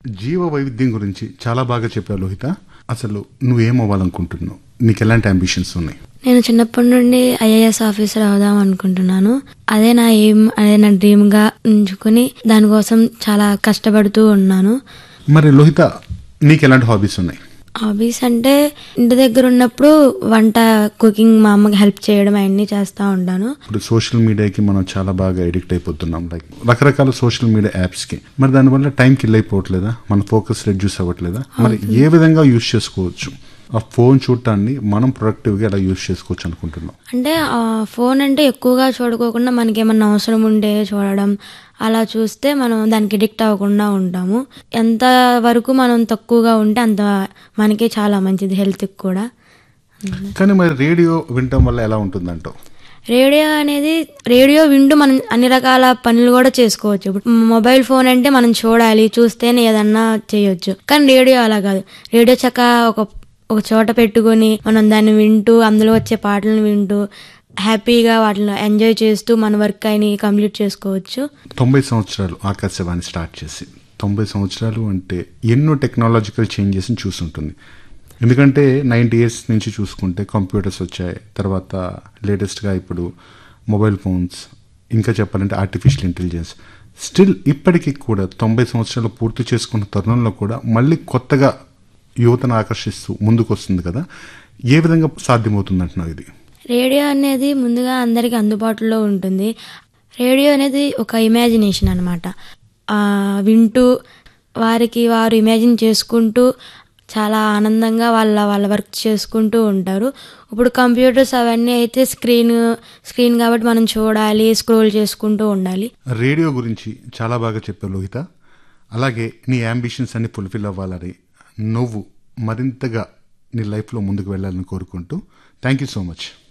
జీవ వైవిధ్యం గురించి చాలా బాగా చెప్పావు లోహిత అసలు నువ్వేం అవ్వాలనుకుంటున్నావు నీకు ఎలాంటి అంబిషన్స్ ఉన్నాయి నేను చిన్నప్పటి నుండి ఐఏఎస్ ఆఫీసర్ అవుదాం అనుకుంటున్నాను అదే నా ఎయిమ్ అదే నా డ్రీమ్ గా ఉంచుకుని దానికోసం చాలా కష్టపడుతూ ఉన్నాను మరి లోహిత నీకు ఎలాంటి హాబీస్ ఉన్నాయి హాబీస్ అంటే ఇంటి దగ్గర ఉన్నప్పుడు వంట కుకింగ్ మా అమ్మకి హెల్ప్ చేయడం అవన్నీ చేస్తూ ఉంటాను ఇప్పుడు సోషల్ మీడియాకి మనం చాలా బాగా ఎడిక్ట్ అయిపోతున్నాం లైక్ రకరకాల సోషల్ మీడియా యాప్స్కి మరి దానివల్ల టైం కిల్ అయిపోవట్లేదా మన ఫోకస్ రెడ్యూస్ అవ్వట్లేదా మరి ఏ విధంగా యూజ్ చేసుకోవచ్చు ఆ ఫోన్ చూడటాన్ని మనం ప్రొడక్టివ్గా ఎలా యూజ్ చేసుకోవచ్చు అనుకుంటున్నాం అంటే ఆ ఫోన్ అంటే ఎక్కువగా చూడుకోకుండా మనకి ఏమన్నా అవసరం ఉంటే చూడడం అలా చూస్తే మనం దానికి ఎడిక్ట్ అవ్వకుండా ఉంటాము ఎంత వరకు మనం తక్కువగా ఉంటే అంత మనకి చాలా మంచిది హెల్త్కి కూడా కానీ మరి రేడియో వినటం వల్ల ఎలా ఉంటుందంటావు రేడియో అనేది రేడియో వింటూ మనం అన్ని రకాల పనులు కూడా చేసుకోవచ్చు ఇప్పుడు మొబైల్ ఫోన్ అంటే మనం చూడాలి చూస్తేనే ఏదన్నా చేయొచ్చు కానీ రేడియో అలా కాదు రేడియో చక్క ఒక ఒక చోట పెట్టుకొని మనం దాన్ని వింటూ అందులో వచ్చే పాటలను వింటూ హ్యాపీగా వాటిని ఎంజాయ్ చేస్తూ మన వర్క్ అయిన కంప్లీట్ చేసుకోవచ్చు తొంభై సంవత్సరాలు ఆకాశవాణి స్టార్ట్ చేసి తొంభై సంవత్సరాలు అంటే ఎన్నో టెక్నాలజికల్ చేంజెస్ని చూసుంటుంది ఎందుకంటే నైంటీ ఇయర్స్ నుంచి చూసుకుంటే కంప్యూటర్స్ వచ్చాయి తర్వాత లేటెస్ట్గా ఇప్పుడు మొబైల్ ఫోన్స్ ఇంకా చెప్పాలంటే ఆర్టిఫిషియల్ ఇంటెలిజెన్స్ స్టిల్ ఇప్పటికీ కూడా తొంభై సంవత్సరాలు పూర్తి చేసుకున్న తరుణంలో కూడా మళ్ళీ కొత్తగా యువతను ఆకర్షిస్తూ ముందుకు వస్తుంది కదా ఏ విధంగా సాధ్యమవుతుంది అంటున్నావు ఇది రేడియో అనేది ముందుగా అందరికీ అందుబాటులో ఉంటుంది రేడియో అనేది ఒక ఇమాజినేషన్ అనమాట వింటూ వారికి వారు ఇమాజిన్ చేసుకుంటూ చాలా ఆనందంగా వాళ్ళ వాళ్ళ వర్క్ చేసుకుంటూ ఉంటారు ఇప్పుడు కంప్యూటర్స్ అవన్నీ అయితే స్క్రీన్ స్క్రీన్ కాబట్టి మనం చూడాలి స్క్రోల్ చేసుకుంటూ ఉండాలి రేడియో గురించి చాలా బాగా చెప్పావు లోహిత అలాగే నీ అంబిషన్స్ అన్ని ఫుల్ఫిల్ అవ్వాలని నువ్వు మరింతగా నీ లైఫ్లో ముందుకు వెళ్ళాలని కోరుకుంటూ థ్యాంక్ యూ సో మచ్